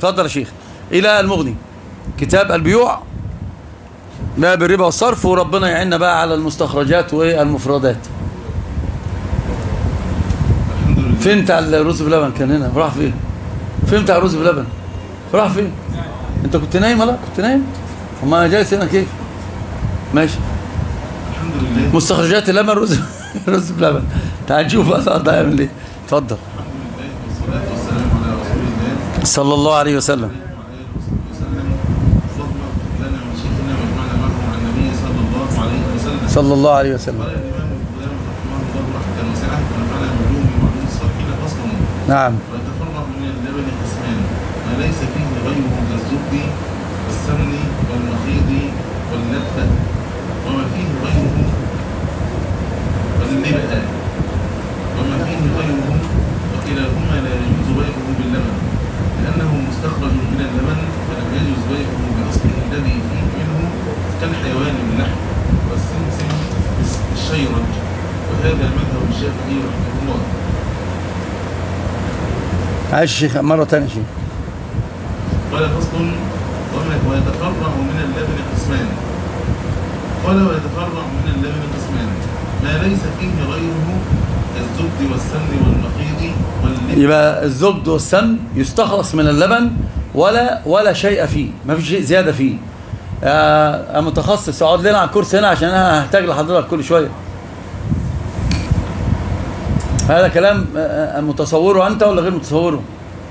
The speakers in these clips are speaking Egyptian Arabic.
اتفضل يا شيخ الى المغني كتاب البيوع باب الربا والصرف وربنا يعيننا بقى على المستخرجات والمفردات فين بتاع الرز بلبن كان هنا راح فين فين بتاع الرز بلبن راح فين انت كنت نايم ولا كنت نايم اما انا جالس هنا كيف ماشي الحمد لله مستخرجات اللبن رز رز بلبن تعال نشوف بقى ده يعمل ايه اتفضل والصلاة والسلام على رسول الله صلى الله عليه وسلم وعلى آله وصحبه وسلم اللهم لنا من شيخنا واجمعنا معهم عن النبي صلى الله عليه وسلم صلى الله عليه وسلم قال الإمام ابن قدامة رحمه الله رحمة واسعة ونفعنا بعلوم وعلوم الصالحين فصل نعم ويتفرع من اللبن قسمان ما ليس فيه غيره كالزبد والسمن والمخيض واللبن وما فيه غيره واللبن وما فيه غيره وكلاهما لا يجوز بيعه باللبن لأنه مستخرج من اللبن فلم يجوز بيعه بأصله الذي فيه منه كالحيوان باللحم والسمسم بالشيرج وهذا مذهب الشافعي رحمه الله عايش شيخ مرة ثانية شيخ قال فصل وما ويتفرع من اللبن قسمان قال ويتفرع من اللبن قسمان ما ليس فيه غيره كالزبد والسمن والمخيض واللبن يبقى الزبد والسمن يستخلص من اللبن ولا ولا شيء فيه ما في شيء زيادة فيه يا متخصص اقعد لنا على الكرسي هنا عشان انا هحتاج لحضرتك كل شوية هذا كلام آه، آه، متصوره انت ولا غير متصوره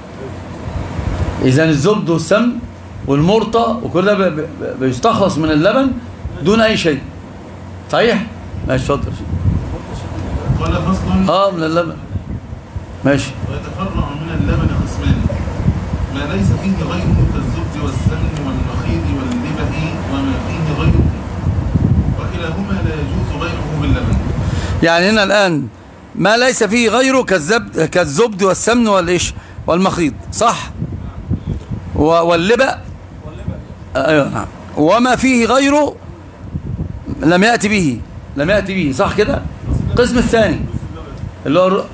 اذا الزبد والسمن والمرطة وكل ده ب- ب- بيستخلص من اللبن دون اي شيء صحيح ماشي اتفضل قال فصل اه من اللبن ماشي ويتفرع من اللبن قسمان ما ليس فيه غيره كالزبد والسمن والمخيض واللبن وما فيه غيره وكلاهما لا يجوز بيعه باللبن يعني هنا الآن ما ليس فيه غيره كالزبد, كالزبد والسمن والإيش والمخيط صح و- واللبأ أيوة نعم وما فيه غيره لم يأتي به لم يأتي به صح كده القسم الثاني اللي هو الر-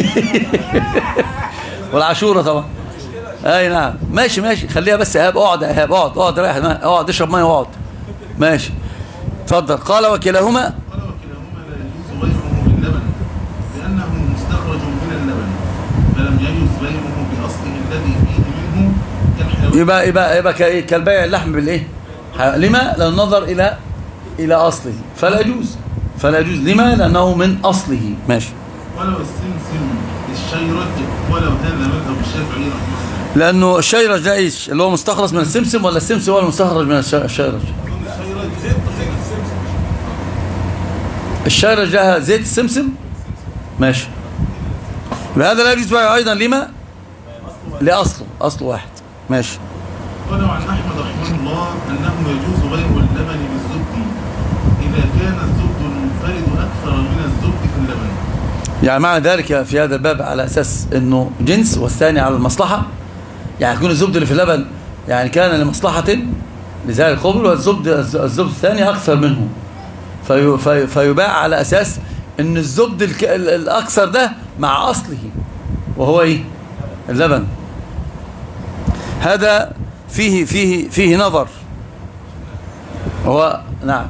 والعاشورة طبعا اي نعم ماشي ماشي خليها بس ايهاب اقعد يا ايهاب اقعد اقعد رايح اقعد اشرب ميه واقعد ماشي اتفضل قال وكلاهما قال وكلاهما لا يجوز بيعه باللبن لأنه مستخرج من اللبن فلم يجوز بيعه بأصله الذي فيه منه كالحيوان يبقى يبقى يبقى ك- كالبيع اللحم بالايه ح- لما لو نظر الى الى اصله فلا يجوز فلا يجوز لما لانه من اصله ماشي ولو السمسم الشيرج ولو هذا مذهب الشافعي رحمه الله لانه الشيرج ده ايش اللي هو مستخلص من السمسم ولا السمسم هو المستخرج من الش- الشيرج الشيرج ده زيت السمسم ماشي بهذا لا يجوز بيعه ايضا لما لاصله اصله واحد ماشي ولو عن أحمد رحمه الله أنه يجوز بيع اللبن بالزبد إذا كان الزبد المنفرد أكثر من الزبد في اللبن يعني معنى ذلك في هذا الباب على أساس أنه جنس والثاني على المصلحة يعني يكون الزبد اللي في اللبن يعني كان لمصلحة لزال الخبر والزبد الزبد الثاني أكثر منه في في فيباع على أساس أن الزبد الك- ال- الأكثر ده مع أصله وهو إيه اللبن هذا فيه فيه فيه نظر هو نعم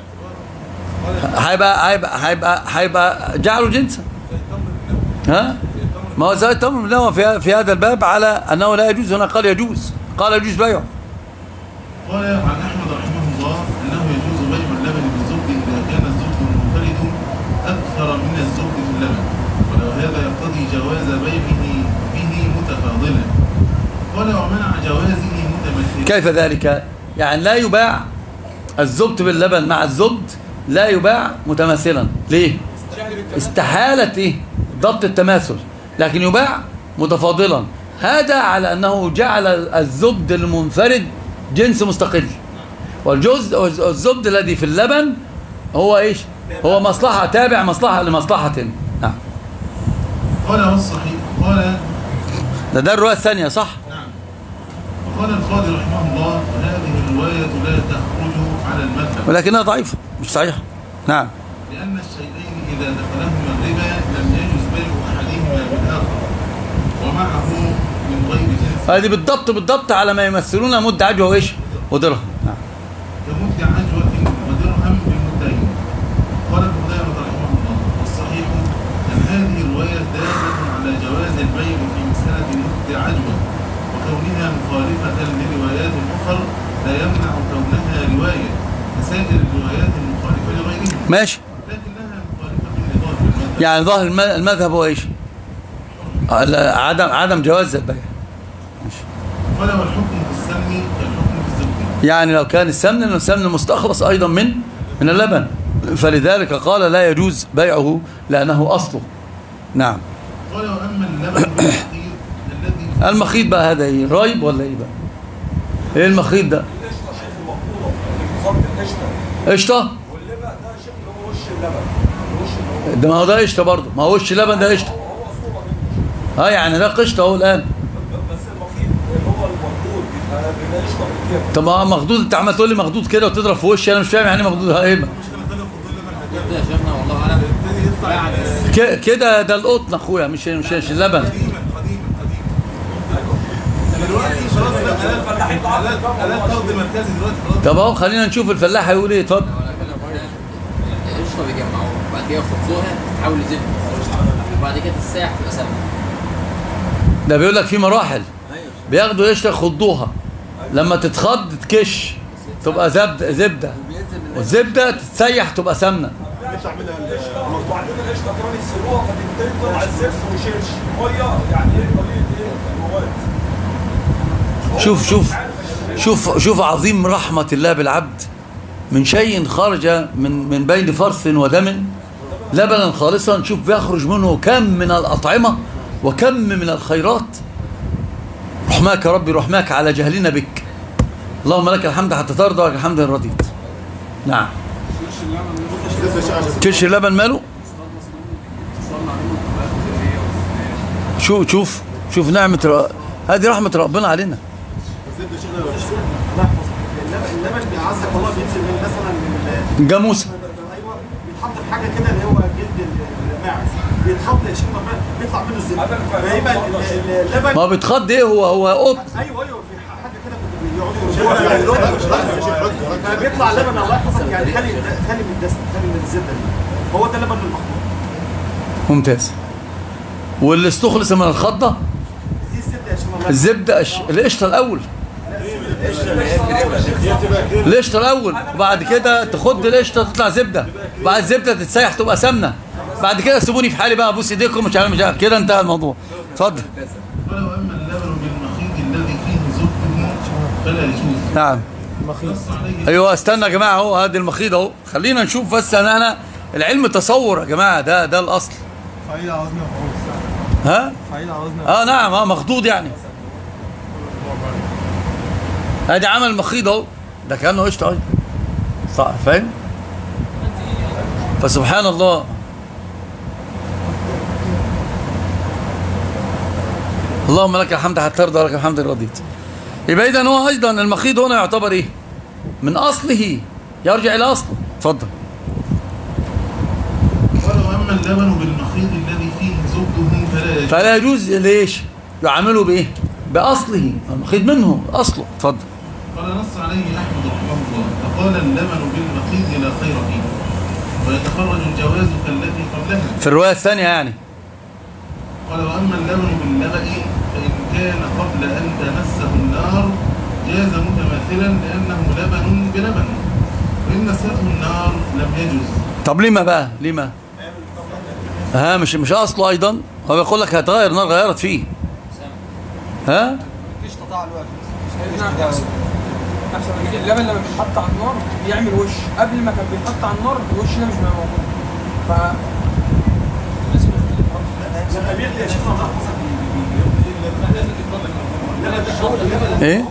هيبقى هيبقى هيبقى هيبقى جعله جنسا ها ما هو زي التمر له في في هذا الباب على انه لا يجوز هنا قال يجوز قال يجوز بيعه قال عن أحمد رحمه الله أنه يجوز بيع اللبن بالزبد إذا كان الزبد المنفرد أكثر من الزبد في اللبن ولو هذا يقتضي جواز بيعه به متفاضلا قال ومنع جوازه متمثلا كيف ذلك يعني لا يباع الزبد باللبن مع الزبد لا يباع متماثلا ليه استحالة ايه ضبط التماثل لكن يباع متفاضلا هذا على أنه جعل الزبد المنفرد جنس مستقل والجزء الزبد الذي في اللبن هو ايش هو مصلحة تابع مصلحة لمصلحة نعم قال والصحيح قال ده ده الرواية الثانية صح نعم وقال القاضي رحمه الله هذه الرواية لا تخرج على المذهب ولكنها ضعيفة مش صحيحة نعم لأن الشيئين إذا دخلهما الربا لم يجوز بيع أحدهما بالآخر ومعه من غير جنس هذه بالضبط بالضبط على ما يمثلون مد عجوه وايش ودرهم نعم كمد عجوة ودرهم بمدين قال ابن قدامة رحمه الله والصحيح أن هذه الرواية دالة على جواز البيع في مسألة مد عجوة وكونها مخالفة لروايات أخرى لا يمنع كونها رواية كسائر الروايات المخالفة لغيرها ماشي لكنها مخالفة لظاهر المذهب يعني ظاهر الم- المذهب هو ايش آه، لا، عدم عدم جواز البيع قال والحكم في السمن كالحكم في الزبد يعني لو كان السمن لأن السمن مستخلص أيضا من من اللبن فلذلك قال لا يجوز بيعه لأنه أصله نعم قال وأما اللبن بالمخيط الذي المخيط بقى هذا ايه رايب ولا ايه بقى ايه المخيط ده القشطه شيء المقطوره نظام القشطه قشطه واللبن ده شيء اللي هو وش اللبن وش اللي هو ده ما هو ده قشطه برضه ما هو وش لبن ده قشطه هو صوره منه اه يعني ده قشطه اهو الان بس المخيط اللي هو المخدود بيبقى بيبقى قشطه بالكامل طب ما مخدود انت عمال تقول لي مخدود كده وتضرب في وشي انا مش فاهم يعني ايه مخدود ايه بقى؟ ده يا شيخنا والله اعلم يعني ك- كده ده القطن اخويا مش مش مش اللبن دلوقتي خلاص الفلاحين آلات ضغط مركزي دلوقتي خلاص طب اهو خلينا نشوف الفلاح هيقول ايه اتفضل القشطه بيجمعوها وبعد كده يخبزوها تحول لزبده وبعد كده تساح تبقى سمنه ده بيقول لك في مراحل بياخدوا قشطه يخضوها لما تتخض تكش تبقى زبده زبده والزبده تتسيح تبقى سمنه وبعدين القشطه كمان يسلوها فتبتدي تطلع الزفت وشرش ميه يعني ايه قليل ايه المواد شوف شوف شوف شوف عظيم رحمة الله بالعبد من شيء خرج من من بين فرث ودم لبنا خالصا شوف بيخرج منه كم من الأطعمة وكم من الخيرات رحماك يا ربي رحماك على جهلنا بك اللهم لك الحمد حتى ترضى ولك الحمد إن رضيت نعم كرش اللبن ماله شوف شوف شوف نعمة ر- هذه رحمة ربنا علينا اللبن بيعزك والله بينزل من مثلا من جاموسة ايوه بيتحط في حاجه كده اللي هو جلد الماعز بيتحط يا شيخ طبعاً بيطلع منه الزبده فيبقى ال- ال- اللبن ما هو بيتخض ايه هو هو قط ايوه ايوه في حاجه كده كنت بيقعدوا يربوها فبيطلع اللبن الله يحفظك يعني خالي خالي من الدسم خالي من الزبده دي هو ده اللبن المخلوط ممتاز واللي استخلص من الخضة دي الزبده يا شيخ والله الزبدة الش- القشطة الأول القشطة الأول وبعد كده تخد القشطة تطلع زبدة بعد الزبدة تتسيح تبقى سمنة بعد كده سيبوني في حالي بقى ابوس ايديكم مش عارف مش عارف كده انتهى الموضوع اتفضل قال واما اللبن بالمخيط الذي فيه زبده فلا يجوز نعم نص عليه ايوه استنى يا جماعه اهو هادي المخيط اهو خلينا نشوف بس انا انا العلم تصور يا جماعه ده ده الاصل فايدة عاوزنا ها فايدة عاوزنا اه نعم اه مخضوض يعني ادي عمل المخيط اهو ده كانه قشطه اهي صح فاهم فسبحان الله اللهم لك الحمد حتى ترضى لك الحمد إن رضيت يبقى اذا هو ايضا المخيط هنا يعتبر ايه من اصله يرجع الى اصله اتفضل قال واما اللبن بالمخيط الذي فيه زبده فلا يجوز فلا يجوز ليش يعامله بايه باصله المخيط منه اصله اتفضل قال نص عليه احمد رحمه الله فقال اللبن بالمخيط لا خير فيه ويتخرج الجواز كالذي قبلها في الروايه الثانيه يعني قال واما اللبن باللبن فان كان قبل ان تمسه النار جاز متماثلا لانه لبن بلبن وان مسته النار لم يجوز طب ليه ما بقى ليه ما ها مش مش اصله ايضا هو بيقول لك هتغير نار غيرت فيه ها احسن اللبن لما بيتحط على النار بيعمل وش قبل ما كان بيتحط على النار الوش ده مش بيبقى موجود ف لما بيغلي يا شيخ الله يحفظك ايه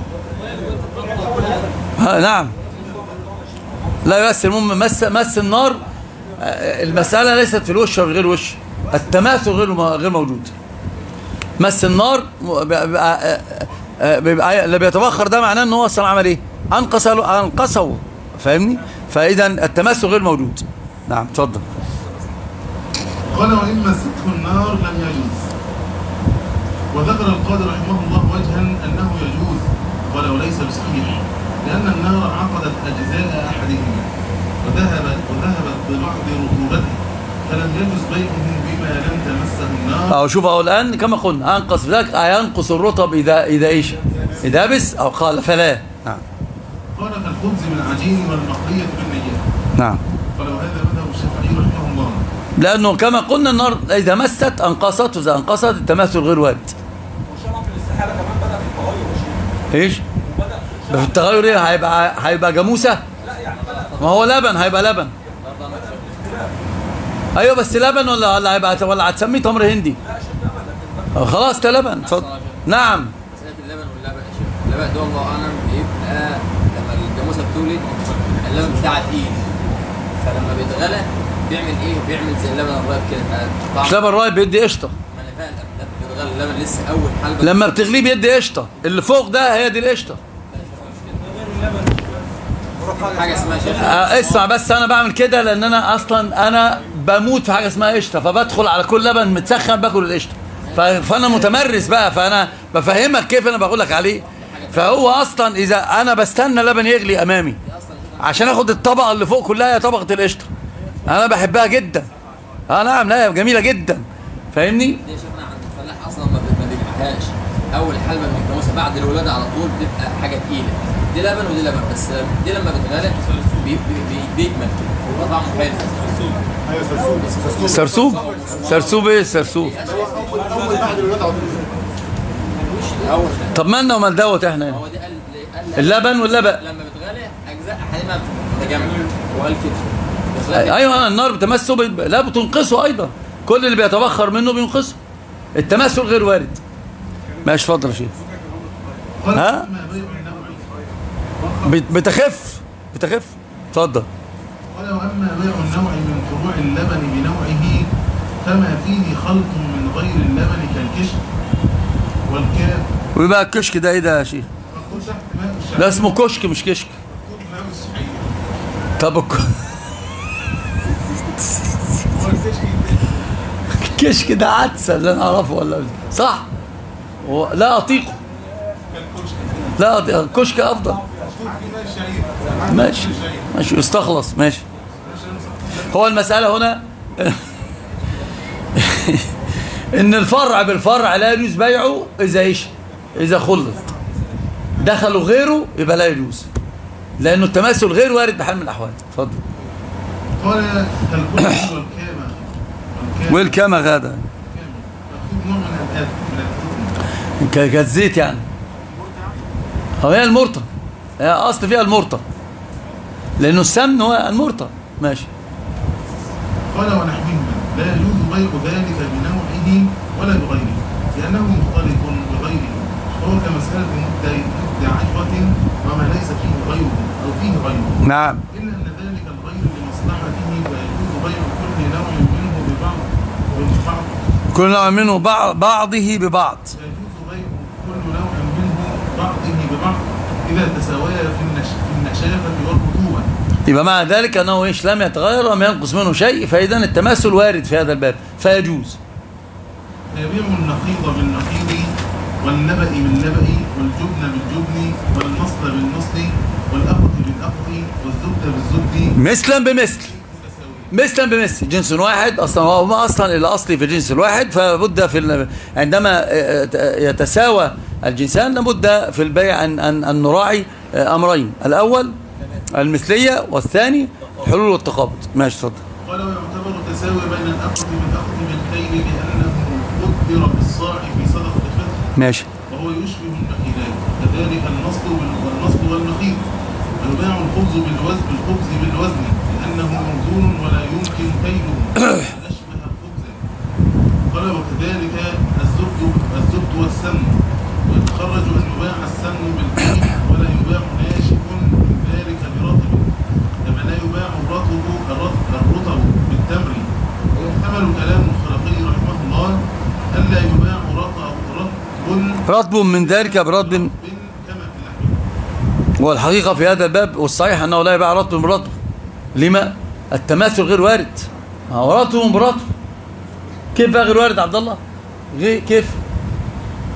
ها نعم لا يؤثر المهم مس مس النار آه، المسألة ليست في الوش أو غير وش التماثل غير غير موجود مس النار م- بيبقى آه، آه، بيبقى اللي بيتبخر ده معناه ان هو اصلا عمل ايه انقص انقصه فاهمني فاذا التماثل غير موجود نعم اتفضل قال وان مسته النار لم يجوز وذكر القاضي رحمه الله وجها أنه يجوز ولو ليس بصحيح لأن النار عقدت أجزاء أحدهما وذهبت وذهبت ببعض رطوبته فلم يجوز بيعه بما لم تمسه النار أو شوف أهو الآن كما قلنا أنقص ذلك ينقص الرطب إذا إذا إيش إذا بس أو قال فلا نعم قال كالخبز بالعجين والمقلية بالنيات نعم قال وهذا مذهب الشافعي رحمه الله لأنه كما قلنا النار إذا مست أنقصت وإذا أنقصت التماثل غير وارد وشرع في الاستحاله كمان بدا في التغير يا شيخ إيش بدا ده في التغير إيه هيبقى هيبقى جاموسة لا يعني بدا ما هو لبن هيبقى لبن ايوه بس لبن ولا ولا هيبقى ولا هتسميه تمر هندي آه، خلاص ده لبن اتفضل نعم مسألة اللبن واللبن يا شيخ اللبن ده والله أعلم بيبقى لما الجاموسة بتولد اللبن بتاعها تقيل فلما بيتغلى بيعمل إيه؟ بيعمل زي اللبن الرايب كده يبقى طعم مش لبن رايب بيدي قشطه ما أنا فاهم لما بيتغلى اللبن لسه أول حلبة لما بتغليه بيدي قشطه اللي فوق ده هي دي القشطه حاجة اسمها شيخ آه، اسمع بس انا بعمل كده لان انا اصلا انا بموت في حاجه اسمها قشطه فبدخل على كل لبن متسخن باكل القشطه ف- فانا متمرس بقى فانا بفهمك كيف انا بقول لك عليه فهو اصلا اذا انا بستنى لبن يغلي امامي عشان اخد الطبقه اللي فوق كلها هي طبقه القشطه انا بحبها جدا اه نعم لا جميله جدا فاهمني دي يا شيخنا عند الفلاح أصلا ما بي- ما بيجمعهاش أول حلبة من الجاموسة بعد الولادة على طول بتبقى حاجة تقيلة دي لبن ودي لبن بس دي لما بتغلى بي- بي- بي- بيجمد كده ويبقى طعمه حلو سرسوب سرسوب ايه سرسوب اول بعد الولاده على طول أول طب مالنا ومال دوت احنا هنا هو دي قال قال اللبن واللبن لما بتغلي اجزاء احيانا بتتجمع وقال كده بس لكن ايوه النار بتمسه ب- لا بتنقصه ايضا كل اللي بيتبخر منه بينقصه التماثل غير وارد ماشي اتفضل يا شيخ قال ها؟ أما بيع النوع بت- بتخف بتخف اتفضل قال وأما بيع النوع من فروع اللبن بنوعه فما فيه خلط من غير اللبن كالكشك والكاف ويبقى الكشك ده ايه ده يا شيخ مكتوب تحت ماء الشعير ده اسمه كشك مش كشك مكتوب ماء الشعير طب الك- هو الكشك الكشك ده عدسه اللي انا اعرفه ولا صح هو لا اطيقه كالكشك لا أطيق. الكشك افضل مكتوب فيه ماء الشعير ماشي ماشي يستخلص ماشي هو المسألة هنا ان الفرع بالفرع لا يجوز بيعه اذا ايش اذا خلط دخلوا غيره يبقى لا يجوز لانه التماثل غير وارد بحال من الاحوال اتفضل قال كالكشك والكامة والكامة والكما غادا مكتوب نوع من الآد من الدهن ك- كالزيت يعني هو هي المرطة هي اصل فيها المرطة لانه السمن هو المرطة ماشي قال ونحوهما لا يجوز بيع ذلك بنوعه ولا بغيره لأنه مختلط بغيره فهو كمسألة مدة مدة عجوة وما ليس فيه غيره أو فيه غيره نعم إلا أن ذلك الغير لمصلحته فيجوز بيع كل نوع منه ببعض وبعض كل نوع منه بعض بعضه ببعض يجوز بيع كل نوع منه بعضه ببعض إذا تساويا في النش... في النشافة والرطوبة يبقى مع ذلك أنه إيش لم يتغير ولم ينقص منه شيء فإذا التماثل وارد في هذا الباب فيجوز فيبيع النقيض بالنقيض والنبأ بالنبأ والجبن بالجبن والنصل بالنصل والأقط بالأقط والزبد بالزبد مثلا بمثل متساويين مثلا بمثل جنس واحد أصلا هو ما أصلا الأصلي في الجنس الواحد فبد في ال- عندما يتساوى الجنسان لابد في البيع أن, أن, أن نراعي أمرين الأول المثلية والثاني الحلول والتقابض ماشي اتفضل قال ويعتبر تساوي بين الأقط بالأقط بالكيل لأنه قدر بالصاع في صدقة الفطر ماشي وهو يشبه النخيلين كذلك النصل وال- والنصل والنخيل ويباع الخبز بالوزن بالخبز بالوزن لأنه موزون ولا يمكن كيله أشبه الخبز قال وكذلك الزبد الزبد والسمن ويتخرج أن يباع السمن بالكيل ولا يباع ناشف من ذلك برطب كما لا يباع الرطب الرطب, الرطب بالتمر ويحتمل كلام الخلقي رحمه الله ألا يباع رطب رطب رطب من ذلك برطب كما في اللحم والحقيقة في هذا الباب والصحيح أنه لا يباع رطب برطب لما؟ التماثل غير وارد هو رطب برطب كيف بقى غير وارد عبد الله؟ غي- كيف؟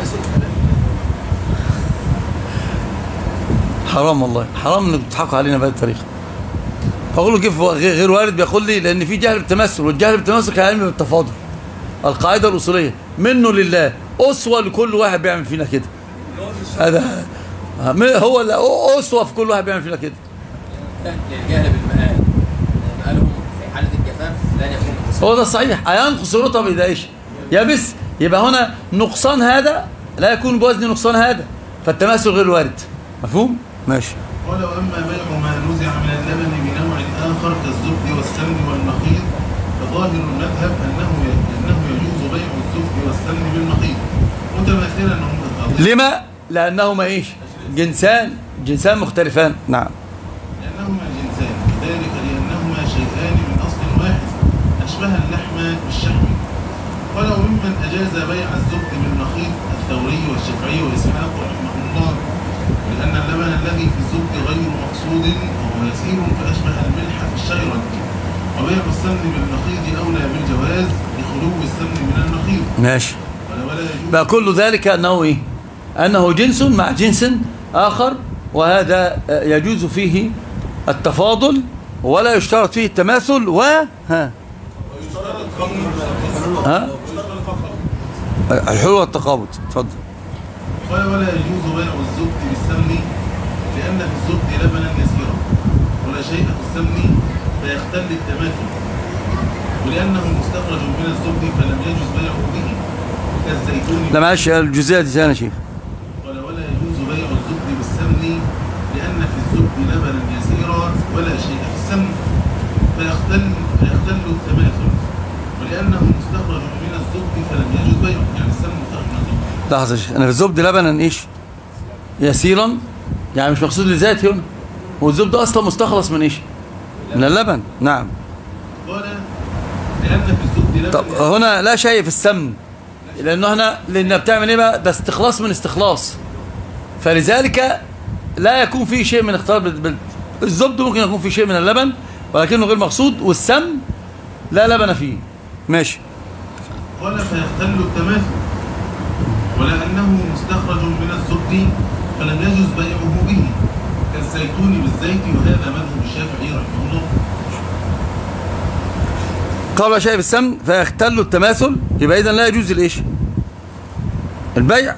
حرام والله حرام انك تضحكوا علينا بهذه الطريقه فاقول له كيف هو غير غير وارد بيقول لي لان في جهل بالتمثل والجهل بالتمثل كعلم بالتفاضل القاعده الاصوليه منه لله اسوه لكل واحد بيعمل فينا كده هذا هو اللي اسوه في كل واحد بيعمل فينا كده للجهل بالمآل مآلهم في حالة الجفاف لن يكون متصل هو ده الصحيح هينقص الرطب اذا ايش يبس يبقى هنا نقصان هذا لا يكون بوزن نقصان هذا فالتماثل غير وارد مفهوم ماشي قال واما بيع ما نزع من اللبن بنوع اخر كالزبد والسمن والنخيط فظاهر المذهب انه انه يجوز بيع الزبد والسمن بالنخيط متماثلا ومتفاضلا لما لانهما ايش جنسان جنسان مختلفان نعم لانهما جنسان ذلك لانهما شيئان من اصل واحد اشبه اللحم بالشحم قال وممن اجاز بيع الزبد بالنخيط الثوري والشافعي واسحاق رحمه الله لان اللبن الذي في الزبد غير مقصود وهو يسير فاشبه الملح في الشيرة وبيع السمن بالنخيط اولى بالجواز لخلو السمن من النخيط ماشي قال ولا يجوز بقى كل ذلك انه ايه انه جنس مع جنس اخر وهذا آه، يجوز فيه التفاضل ولا يشترط فيه التماثل و ها ها الحلو والتقابض اتفضل قال ولا يجوز بيع الزبد بالسمن لأن في الزبد لبنا يسيرا ولا شيء في السمن فيختل التماثل ولأنه مستخرج من الزبد فلم يجوز بيعه به كالزيتون لا معلش الجزئيه دي ثانيه يا شيخ قال ولا يجوز بيع الزبد بالسمن لأن في الزبد لبنا يسيرا ولا شيء في السمن فيختل فيختل التماثل ولأنه مستخرج من الزبد فلم يجوز بيعه يعني السمن مستخرج من الزبد لحظه يا شيخ انا في الزبد لبنا ايش يسيرا يعني مش مقصود لذات هنا والزبد اصلا مستخلص من ايش من اللبن نعم قال لأن في الزبد لبن طب هنا لا شيء في السمن لانه هنا لان بتعمل ايه بقى ده استخلاص من استخلاص فلذلك لا يكون فيه شيء من اختلاط بال- بال- الزبد ممكن يكون فيه شيء من اللبن ولكنه غير مقصود والسمن لا لبن فيه ماشي قال فيختل التماثل ولأنه مستخرج من الزبد فلم يجوز بيعه به كالزيتون بالزيت وهذا مذهب الشافعي رحمه الله قال لا شيء في السمن فيختل التماثل يبقى اذا لا يجوز الايش البيع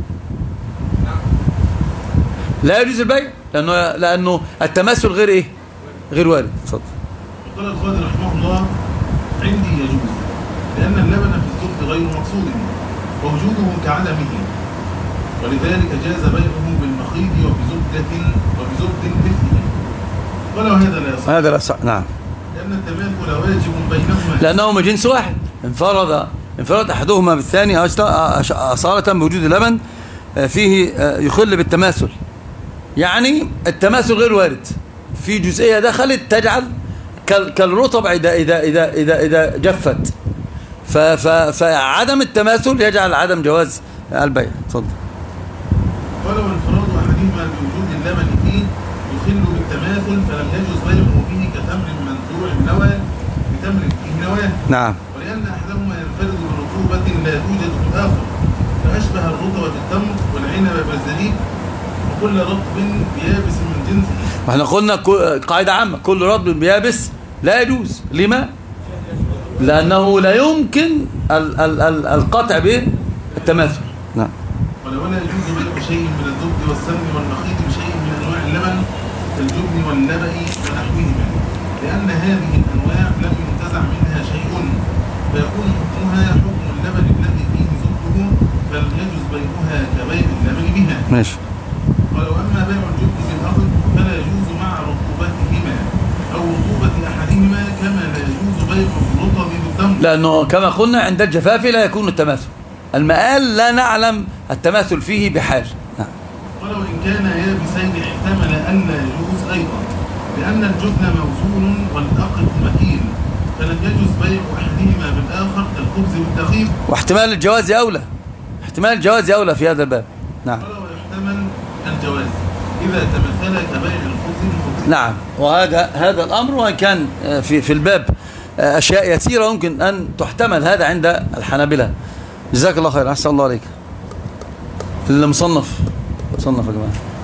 لا يجوز البيع لانه لانه التماثل غير ايه غير وارد اتفضل وقال القاضي رحمه الله عندي يجوز لأن اللبن في الزبد غير مقصود ووجوده كعدمه ولذلك جاز بيعه بالمخيط وبزبدة وبزبد مثله قال وهذا لا يصح هذا لا صح نعم لأن التماثل واجب بينهما لأنهما جنس واحد انفرد انفرد أحدهما بالثاني أصلا- أش- أصالة بوجود اللبن آه، فيه آه، يخل بالتماثل يعني التماثل غير وارد في جزئية دخلت تجعل كال- كالرطب إذا إذا إذا إذا إذا جفت ف- ف- فعدم التماثل يجعل عدم جواز البيع اتفضل قال وانفراد احدهما بوجود اللبن فيه يخل بالتماثل فلم يجوز بيعه به كتمر منزوع النوى بتمر فيه نواه نعم ولان احدهما ينفرد برطوبه لا توجد في الاخر فاشبه الرطبه بالتمر والعنب بالزبيب وكل رطب بيابس من جنسه واحنا قلنا كو- قاعدة عامة كل رطب بيابس لا يجوز لما؟ لأنه لا يمكن ال ال ال القطع بالتماثل نعم قال ولا يجوز بيع شيء من الزبد والسمن والنخيط بشيء من انواع اللبن كالجبن واللبن ونحوهما لان هذه الانواع لم ينتزع منها شيء فيكون حكمها حكم اللبن الذي فيه زبده فلم يجوز بيعها كبيع اللبن بها ماشي قال واما بيع الجبن بالاخذ فلا يجوز مع رطوبتهما او رطوبه احدهما كما لا يجوز بيع الرطب بالتمر لأنه كما قلنا عند الجفاف لا يكون التماثل المآل لا نعلم التماثل فيه بحال نعم. قال وإن كان يابسين احتمل أن لا يجوز أيضا لأن الجبن موزون والأقل مكين فلم يجوز بيع أحدهما بالآخر كالخبز بالدقيق واحتمال الجواز أولى احتمال الجواز أولى في هذا الباب نعم قال ويحتمل الجواز إذا تمثل كبيع الخبز بالخبز نعم وهذا هذا الأمر وإن كان آه، في في الباب آه، أشياء يسيرة يمكن أن تحتمل هذا عند الحنابلة جزاك الله خير أحسن الله عليك في المصنف مصنف يا جماعه